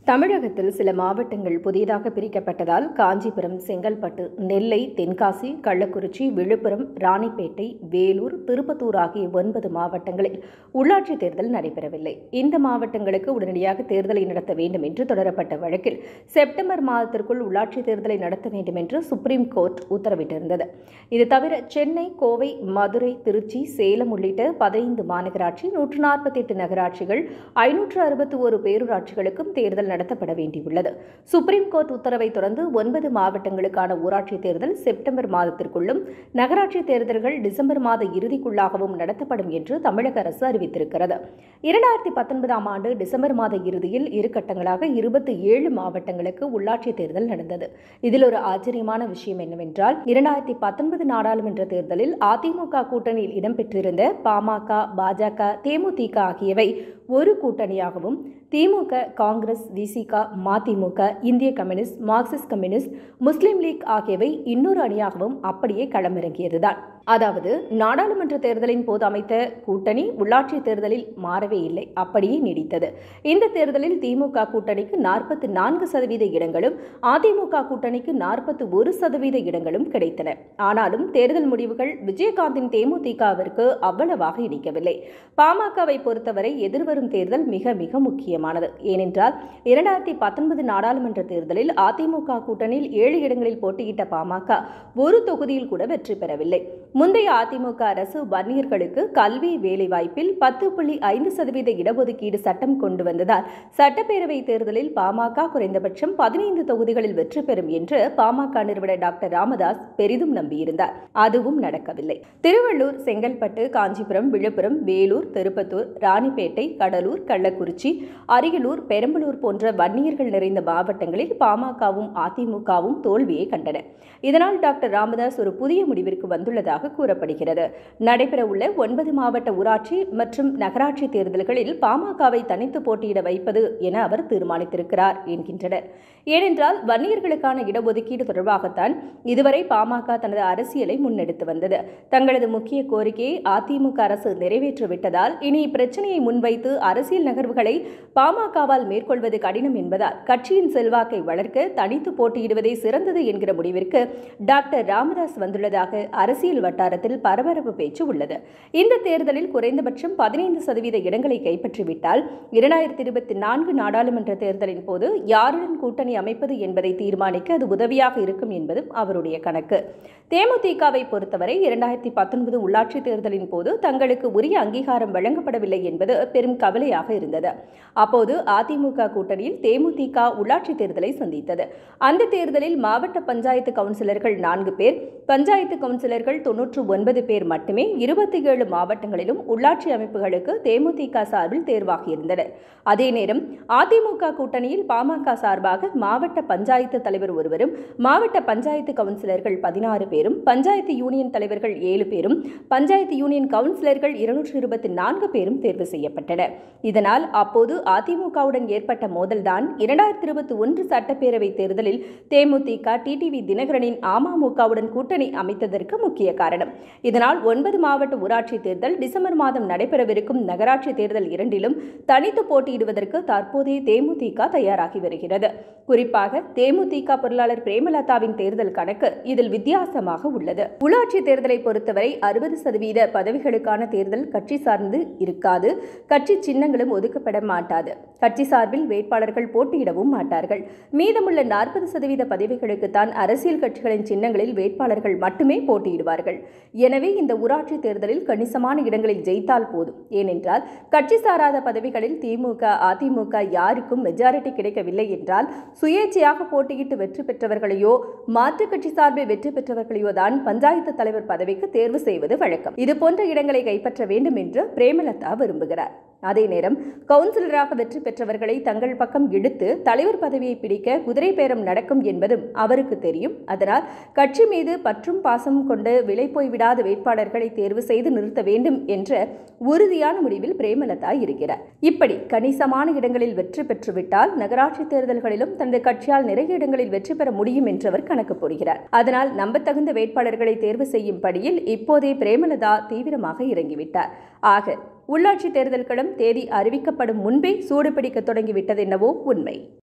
தமிழகத்தில் சில மாவட்டங்கள் புதியதாக பிரிக்கப்பட்டதால் காஞ்சிபுரம் செங்கல்பட்டு நெல்லை தென்காசி கள்ளக்குறிச்சி விழுப்புரம் ராணிப்பேட்டை வேலூர் திருப்பத்தூர் ஆகிய ஒன்பது மாவட்டங்களில் உள்ளாட்சித் தேர்தல் நடைபெறவில்லை இந்த மாவட்டங்களுக்கு உடனடியாக தேர்தலை நடத்த வேண்டும் என்று தொடரப்பட்ட வழக்கில் செப்டம்பர் மாதத்திற்குள் உள்ளாட்சித் தேர்தலை நடத்த வேண்டும் என்று சுப்ரீம் கோர்ட் உத்தரவிட்டிருந்தது இது தவிர சென்னை கோவை மதுரை திருச்சி சேலம் உள்ளிட்ட பதினைந்து மாநகராட்சி நூற்று நாற்பத்தி எட்டு நகராட்சிகள் ஐநூற்று அறுபத்தி ஒரு பேரூராட்சிகளுக்கும் தேர்தல் நடத்தப்பட வேண்டியுள்ளது சுப்ரீம் கோர்ட் உத்தரவை தொடர்ந்து ஒன்பது மாவட்டங்களுக்கான ஊராட்சி தேர்தல் செப்டம்பர் மாதத்திற்குள்ளும் நகராட்சி தேர்தல்கள் டிசம்பர் மாத இறுதிக்குள்ளாகவும் நடத்தப்படும் என்று தமிழக அரசு அறிவித்திருக்கிறது இரண்டாயிரத்தி பத்தொன்பதாம் ஆண்டு டிசம்பர் மாத இறுதியில் இரு கட்டங்களாக இருபத்தி ஏழு மாவட்டங்களுக்கு உள்ளாட்சி தேர்தல் நடந்தது இதில் ஒரு ஆச்சரியமான விஷயம் என்னவென்றால் இரண்டாயிரத்தி பத்தொன்பது நாடாளுமன்ற தேர்தலில் அதிமுக கூட்டணியில் இடம்பெற்றிருந்த பாமக பாஜக தேமுதிக ஆகியவை ஒரு கூட்டணியாகவும் திமுக காங்கிரஸ் விசிக மதிமுக இந்திய communist Marxist communist Muslim League ஆகியவை இன்னொரு அணியாகவும் அப்படியே களமிறங்கியதுதான் அதாவது நாடாளுமன்ற தேர்தலின் போது அமைத்த கூட்டணி உள்ளாட்சி தேர்தலில் மாறவே இல்லை அப்படியே நீடித்தது இந்த தேர்தலில் திமுக கூட்டணிக்கு நாற்பத்தி நான்கு சதவீத இடங்களும் அதிமுக கூட்டணிக்கு நாற்பத்தி ஒரு சதவீத இடங்களும் கிடைத்தன ஆனாலும் தேர்தல் முடிவுகள் விஜயகாந்தின் தேமுதிகவிற்கு அவ்வளவாக இனிக்கவில்லை பாமகவை பொறுத்தவரை எதிர்வரும் தேர்தல் மிக மிக முக்கியமானது ஏனென்றால் இரண்டாயிரத்தி பத்தொன்பது நாடாளுமன்ற தேர்தலில் அதிமுக கூட்டணியில் ஏழு இடங்களில் போட்டியிட்ட பாமக ஒரு தொகுதியில் கூட வெற்றி பெறவில்லை முந்தைய அதிமுக அரசு வன்னியர்களுக்கு கல்வி வேலைவாய்ப்பில் பத்து புள்ளி ஐந்து சதவீத இடஒதுக்கீடு சட்டம் கொண்டு வந்ததால் சட்டப்பேரவை தேர்தலில் பாமக குறைந்தபட்சம் பதினைந்து தொகுதிகளில் வெற்றி பெறும் என்று பாமக நிறுவனர் டாக்டர் ராமதாஸ் பெரிதும் நம்பியிருந்தார் அதுவும் நடக்கவில்லை திருவள்ளூர் செங்கல்பட்டு காஞ்சிபுரம் விழுப்புரம் வேலூர் திருப்பத்தூர் ராணிப்பேட்டை கடலூர் கள்ளக்குறிச்சி அரியலூர் பெரம்பலூர் போன்ற வன்னியர்கள் நிறைந்த மாவட்டங்களில் பாமகவும் அதிமுகவும் தோல்வியை கண்டன இதனால் டாக்டர் ராமதாஸ் ஒரு புதிய முடிவிற்கு வந்துள்ளதாக கூறப்படுகிறது நடைபெறவுள்ள ஒன்பது மாவட்ட ஊராட்சி மற்றும் நகராட்சி தேர்தல்களில் பாமகவை தனித்து போட்டியிட வைப்பது என அவர் தீர்மானித்திருக்கிறார் என்கின்றனர் ஏனென்றால் வன்னியர்களுக்கான இடஒதுக்கீடு தொடர்பாகத்தான் இதுவரை பாமக தனது அரசியலை முன்னெடுத்து வந்தது தங்களது முக்கிய கோரிக்கையை அதிமுக அரசு நிறைவேற்றிவிட்டதால் இனி இப்பிரச்சனையை முன்வைத்து அரசியல் நகர்வுகளை பாமகவால் மேற்கொள்வது கடினம் என்பதால் கட்சியின் செல்வாக்கை வளர்க்க தனித்து போட்டியிடுவதே சிறந்தது என்கிற முடிவிற்கு டாக்டர் ராமதாஸ் வந்துள்ளதாக அரசியல் வட்டாரத்தில் பரபரப்பு பேச்சு உள்ளது இந்த தேர்தலில் குறைந்தபட்சம் பதினைந்து சதவீத இடங்களை கைப்பற்றிவிட்டால் இரண்டாயிரத்தி இருபத்தி நான்கு நாடாளுமன்ற தேர்தலின் போது யாருடன் கூட்டணி அமைப்பது என்பதை தீர்மானிக்க அது உதவியாக இருக்கும் என்பதும் அவருடைய கணக்கு தேமுதிகவை பொறுத்தவரை இரண்டாயிரத்தி பத்தொன்பது உள்ளாட்சி தேர்தலின் போது தங்களுக்கு உரிய அங்கீகாரம் வழங்கப்படவில்லை என்பது பெரும் கவலையாக இருந்தது அப்போது அதிமுக கூட்டணியில் தேமுதிக உள்ளாட்சி தேர்தலை சந்தித்தது அந்த தேர்தலில் மாவட்ட பஞ்சாயத்து கவுன்சிலர்கள் நான்கு பேர் பஞ்சாயத்து கவுன்சிலர்கள் தொன்னூற்று ஒன்பது பேர் மட்டுமே இருபத்தி ஏழு மாவட்டங்களிலும் உள்ளாட்சி அமைப்புகளுக்கு தேமுதிக சார்பில் தேர்வாகியிருந்தனர் அதே நேரம் அதிமுக கூட்டணியில் பாமக சார்பாக மாவட்ட பஞ்சாயத்து தலைவர் ஒருவரும் மாவட்ட பஞ்சாயத்து கவுன்சிலர்கள் பதினாறு பேரும் பஞ்சாயத்து யூனியன் தலைவர்கள் ஏழு பேரும் பஞ்சாயத்து யூனியன் கவுன்சிலர்கள் இருநூற்று இருபத்தி நான்கு பேரும் தேர்வு செய்யப்பட்டனர் இதனால் அப்போது அதிமுகவுடன் ஏற்பட்ட மோதல்தான் இரண்டாயிரத்தி இருபத்தி ஒன்று சட்டப்பேரவை தேர்தலில் தேமுதிக டிடிவி தினகரனின் அமமுகவுடன் கூட்டணி அமைத்ததற்கு முக்கிய காரணம் இதனால் ஒன்பது மாவட்ட ஊராட்சி தேர்தல் டிசம்பர் மாதம் நடைபெறவிருக்கும் நகராட்சி தேர்தல் இரண்டிலும் தனித்து போட்டியிடுவதற்கு தற்போதைய தேமுதிக தயாராகி வருகிறது குறிப்பாக தேமுதிக பொருளாளர் பிரேமலதாவின் தேர்தல் கணக்கு இதில் வித்தியாசமாக உள்ளது உள்ளாட்சி தேர்தலை பொறுத்தவரை அறுபது சதவீத பதவிகளுக்கான தேர்தல் கட்சி சார்ந்து இருக்காது கட்சி சின்னங்களும் ஒதுக்கப்பட மாட்டாது கட்சி சார்பில் வேட்பாளர்கள் போட்டியிடவும் மாட்டார்கள் மீதமுள்ள நாற்பது சதவீத பதவிகளுக்குத்தான் அரசியல் கட்சிகளின் சின்னங்களில் வேட்பாளர்கள் மட்டுமே போட்டியிடுவார்கள் எனவே இந்த ஊராட்சி தேர்தலில் கணிசமான இடங்களில் ஜெயித்தால் போதும் ஏனென்றால் கட்சி சாராத பதவிகளில் திமுக அதிமுக யாருக்கும் மெஜாரிட்டி கிடைக்கவில்லை என்றால் சுயேட்சையாக போட்டியிட்டு வெற்றி பெற்றவர்களையோ மாற்றுக் கட்சி சார்பில் வெற்றி பெற்றவர்களையோ தான் பஞ்சாயத்து தலைவர் பதவிக்கு தேர்வு செய்வது வழக்கம் இதுபோன்ற இடங்களை கைப்பற்ற வேண்டும் என்று பிரேமலதா விரும்புகிறார் அதே நேரம் கவுன்சிலராக வெற்றி பெற்றவர்களை தங்கள் பக்கம் இழுத்து தலைவர் பதவியை பிடிக்க குதிரை பேரம் நடக்கும் என்பதும் அவருக்கு தெரியும் அதனால் கட்சி மீது பற்றும் பாசமும் கொண்டு விலை போய்விடாத வேட்பாளர்களை தேர்வு செய்து நிறுத்த வேண்டும் என்ற உறுதியான முடிவில் பிரேமலதா இருக்கிறார் இப்படி கணிசமான இடங்களில் வெற்றி பெற்றுவிட்டால் நகராட்சி தேர்தல்களிலும் தனது கட்சியால் நிறைய இடங்களில் வெற்றி பெற முடியும் என்று அவர் கணக்கு போடுகிறார் அதனால் நம்பத்தகுந்த வேட்பாளர்களை தேர்வு செய்யும் படியில் இப்போதே பிரேமலதா தீவிரமாக இறங்கிவிட்டார் ஆக உள்ளாட்சி தேர்தல்களும் தேதி அறிவிக்கப்படும் முன்பே சூடுபிடிக்க தொடங்கிவிட்டதென்னவோ உண்மை